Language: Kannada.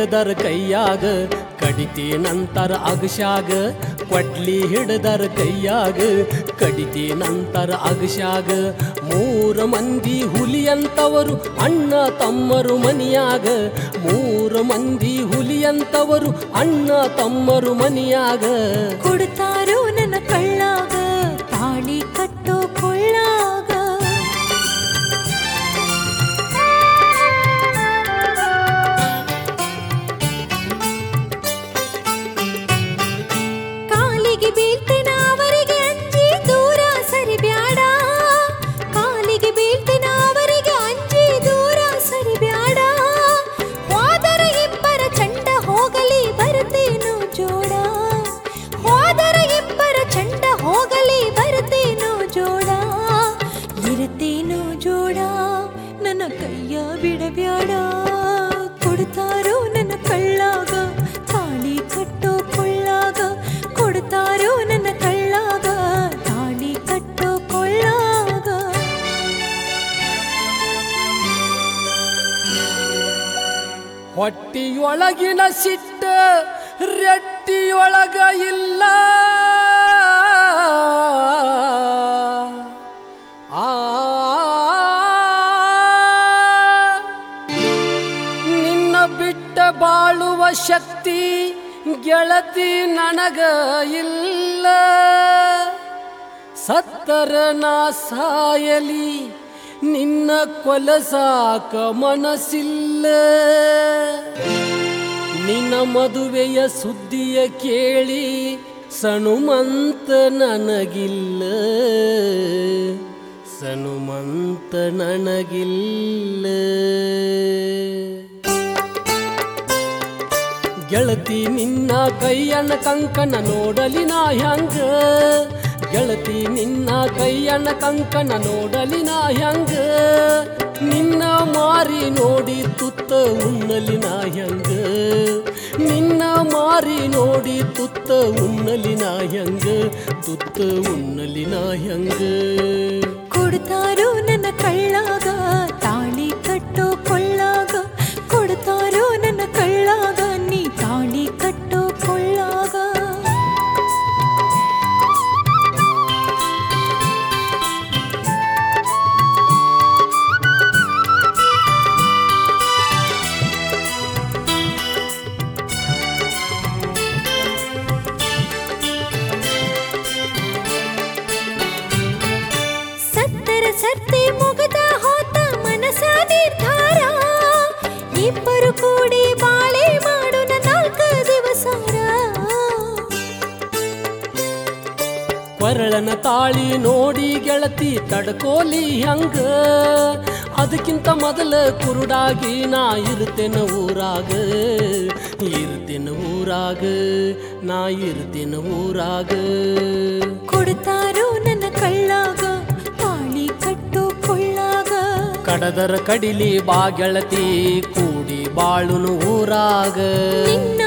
ಹಿಡ್ದರ ಕೈಯಾಗ ಕಡಿತಿ ನಂತರ ಅಗಶಾಗ ಕೊಡ್ಲಿ ಹಿಡ್ದರ ಕೈಯಾಗ ಕಡಿತಿ ನಂತರ ಅಗಶಾಗ ಮೂರ ಮಂದಿ ಹುಲಿಯಂತವರು ಅಣ್ಣ ತಮ್ಮರು ಮನಿಯಾಗ ಮೂರ ಮಂದಿ ಹುಲಿಯಂತವರು ಅಣ್ಣ ತಮ್ಮರು ಮನಿಯಾಗ ಕೊಡ್ತಾರೋ ನನ್ನ ಕಳ್ಳಾಗ ತಾಳಿ ಕಟ್ಟೋ ಕೊಳ್ಳಾಗ ಕಾಲಿಗೆ ಬೀಳ್ತೇನ ಅವರಿಗೆ ಅಂಜಿ ದೂರ ಸರಿ ಬ್ಯಾಡ ಕಾಲಿಗೆ ಬೀಳ್ತೇನ ಅವರಿಗೆ ಅಂಜಿ ದೂರ ಸರಿ ಬ್ಯಾಡ ಹೋದರ ಇಬ್ಬರ ಚಂಡ ಹೋಗಲಿ ಬರ್ತೇನು ಜೋಡ ಹೋದರ ಇಬ್ಬರ ಚಂಡ ಹೋಗಲಿ ಬರ್ತೇನು ಜೋಡ ಇರುತ್ತೇನು ಜೋಡ ನನ್ನ ಕೈಯ ಬಿಡಬ್ಯಾಡ ಕೊಡ್ತಾರೋ ನನ್ನ ಕಳ್ಳಾಗ ತಾಳಿ ಕಟ್ಟೋ ಕೊಳ್ಳಾಗ ಕೊಡ್ತಾರೋ ನನ್ನ ಕಳ್ಳಾಗ ತಾಳಿ ಕಟ್ಟೋ ಕೊಳ್ಳಾಗ ಹೊಟ್ಟಿಯೊಳಗಿನ ಸಿಟ್ಟ ರೆಟ್ಟಿಯೊಳಗ ಇಲ್ಲ ಆ ನಿನ್ನ ಬಿಟ್ಟ ಬಾಳುವ ಶಕ್ತಿ ಗೆಳತಿ ನನಗ ಇಲ್ಲ ಸತ್ತರ ನಾ ಸಾಯಲಿ ನಿನ್ನ ಕೊಲಸಾಕ ಮನಸ್ಸಿಲ್ಲ ನಿನ್ನ ಮದುವೆಯ ಸುದ್ದಿಯ ಕೇಳಿ ಸನುಮಂತ ನನಗಿಲ್ಲ ಸನುಮಂತ ನನಗಿಲ್ಲ ಗೆಳತಿ ನಿನ್ನ ಕೈಯಣ್ಣ ಕಂಕನ ನೋಡಲಿ ನಾ ಹ್ಯಾಂಗ ಗೆಳತಿ ನಿನ್ನ ಕೈಯಣ್ಣ ಕಂಕನ ನೋಡಲಿ ನಾ ಹ್ಯಾಂಗ ನಿನ್ನ ಮಾರಿ ನೋಡಿ ತುತ್ತ ಉಣ್ಣಲಿ ನಾ ಹ್ಯಾಂಗ ನಿನ್ನ ಮಾರಿ ನೋಡಿ ತುತ್ತ ಉಣ್ಣಲಿ ನಾ ಹ್ಯಾಂಗ ತುತ್ತ ಉಣ್ಣಲಿ ನಾ ಹ್ಯಾಂಗ ಕೊಡ್ತಾರೋ ನನ್ನ ಕಳ್ಳಾಗ ತಾಳಿ ಕಟ್ಟೋ ಕೊಳ್ಳಾಗ ಕೊಡ್ತಾರೋ ನನ್ನ ಕಳ್ಳಾಗ ನೀ ತಾಳಿ ಕಟ್ಟೋ ಕೊಳ್ಳಾಗ ಸತ್ತರ ಸರ್ತಿ ಮುಗದ ಹೋತ ಮನಸ ನಿರ್ಧಾರ ಇಬ್ಬರು ಕೂಡಿ ಬಾಳೆ ಮಾಡೋಣ ನಾಲ್ಕು ದಿವಸಾರ ಕೊರಳನ ತಾಳಿ ನೋಡಿ ಗೆಳತಿ ತಡ್ಕೋಲಿ ಹಂಗ ಅದಕ್ಕಿಂತ ಮೊದಲ ಕುರುಡಾಗಿ ನಾ ಇರ್ತೇನ ಊರಾಗ ಇರ್ತೇನ ಊರಾಗ ನಾ ಇರ್ತೇನ ಊರಾಗ ಕೊಡ್ತಾರೋ ನನ್ನ ಕಳ್ಳಾಗ ತಾಳಿ ಕಟ್ಟೋ ಕೊಳ್ಳಾಗ ಕಡದರ ಕಡಿಲಿ ಬಾ ಗೆಳತಿ ಕೂಡಿ ಬಾಳುನು ಊರಾಗ ನಿನ್ನ